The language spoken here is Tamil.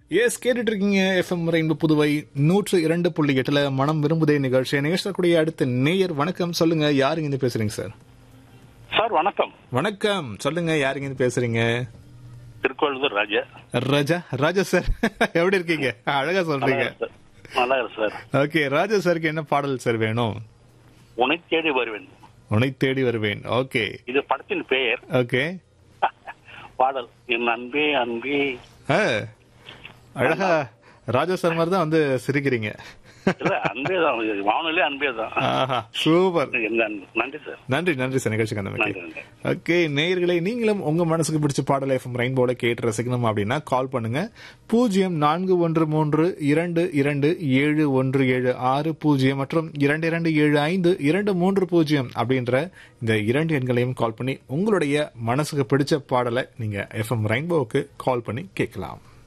எஸ் கேட்டுட்டு இருக்கீங்க எஃப்எம் ரெயின்பு புதுவை நூற்று இரண்டு புள்ளி எட்டுல மனம் விரும்புதே நிகழ்ச்சி நிகழ்ச்சக்கூடிய அடுத்த நேயர் வணக்கம் சொல்லுங்க யாருங்க இருந்து பேசுறீங்க சார் சார் வணக்கம் வணக்கம் சொல்லுங்க யாருங்க இருந்து பேசுறீங்க திருக்கோவிலூர் ராஜா ராஜா ராஜா சார் எப்படி இருக்கீங்க அழகா சொல்றீங்க சார். நல்லா இருக்கு சார் ஓகே ராஜா சாருக்கு என்ன பாடல் சார் வேணும் உன்னை தேடி வருவேன் உன்னை தேடி வருவேன் ஓகே இது படத்தின் பெயர் ஓகே பாடல் என் அன்பே அன்பே ஆ, அழகா ராஜா சார் மாதிரி தான் வந்து சிரிக்கிறீங்க இல்ல அன்பே தான் வானொலி அன்பே தான் ஆஹா சூப்பர் எந்த அன்பு நன்றி சார் நன்றி நன்றி சார் நிகழ்ச்சிக்கு நன்றி அந்த நன்றி ஓகே நேயர்களே நீங்களும் உங்க மனசுக்கு பிடிச்ச பாடல் எஃப்எம் ரெயின்போல கேட்டு ரசிக்கணும் அப்படின்னா கால் பண்ணுங்க பூஜ்ஜியம் நான்கு ஒன்று மூன்று இரண்டு இரண்டு ஏழு ஒன்று ஏழு ஆறு பூஜ்ஜியம் மற்றும் இரண்டு இரண்டு ஏழு ஐந்து இரண்டு மூன்று பூஜ்ஜியம் அப்படின்ற இந்த இரண்டு எண்களையும் கால் பண்ணி உங்களுடைய மனசுக்கு பிடிச்ச பாடலை நீங்க எஃப்எம் ரெயின்போவுக்கு கால் பண்ணி கேட்கலாம்